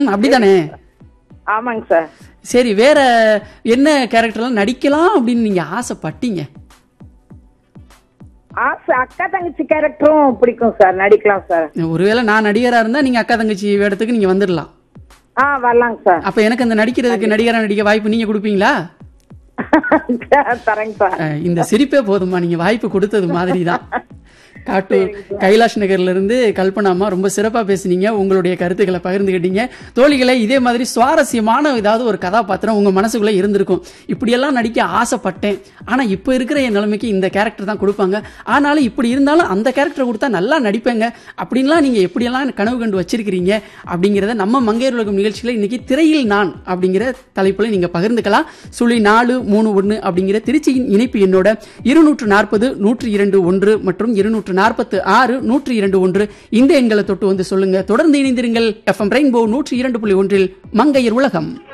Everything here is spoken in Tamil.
ம், அப்படிதானே ஆமாங்க சார் சரி வேற என்ன கேரக்டர்லாம் நடிக்கலாம் அப்படின்னு நீங்க ஆசைப்பட்டீங்க ஆசை அக்கா தங்கச்சி கேரக்டரும் பிடிக்கும் சார் நடிக்கலாம் சார் ஒருவேளை நான் நடிகரா இருந்தா நீங்க அக்கா தங்கச்சி வேடத்துக்கு நீங்க வந்துடலாம் ஆ வரலாங்க சார் அப்ப எனக்கு அந்த நடிக்கிறதுக்கு நடிகரா நடிக்க வாய்ப்பு நீங்க கொடுப்பீங்களா தரேங்க சார் அஹ், இந்த சிரிப்பே போதுமா நீங்க வாய்ப்பு கொடுத்தது மாதிரி தான் காட்டூர் கைலாஷ் நகர்ல இருந்து கல்பனாமா ரொம்ப சிறப்பா பேசுனீங்க உங்களுடைய கருத்துக்களை பகிர்ந்துக்கிட்டீங்க தோழிகளை இதே மாதிரி சுவாரஸ்யமான ஏதாவது ஒரு கதாபாத்திரம் உங்க மனசுக்குள்ள இருந்திருக்கும் இப்படியெல்லாம் நடிக்க ஆசைப்பட்டேன் ஆனா இப்ப இருக்கிற என் நிலைமைக்கு இந்த கேரக்டர் தான் கொடுப்பாங்க ஆனாலும் இப்படி இருந்தாலும் அந்த கேரக்டர் கொடுத்தா நல்லா நடிப்பேங்க அப்படின்லாம் நீங்க எப்படியெல்லாம் கனவு கண்டு வச்சிருக்கிறீங்க அப்படிங்கிறத நம்ம மங்கையர் உலகம் நிகழ்ச்சியில இன்னைக்கு திரையில் நான் அப்படிங்கிற தலைப்புல நீங்க பகிர்ந்துக்கலாம் சுழி நாலு மூணு ஒன்று அப்படிங்கிற திருச்சியின் இணைப்பு எண்ணோட இருநூற்று நாற்பது நூற்றி இரண்டு ஒன்று மற்றும் இருநூற்று நாற்பத்து ஆறு நூற்றி இரண்டு ஒன்று இந்த எண்களை தொட்டு வந்து சொல்லுங்க தொடர்ந்து இணைந்திருங்கள் எஃப்எம் ரெயின்போ நூற்றி இரண்டு புள்ளி ஒன்றில் மங்கையர் உலகம்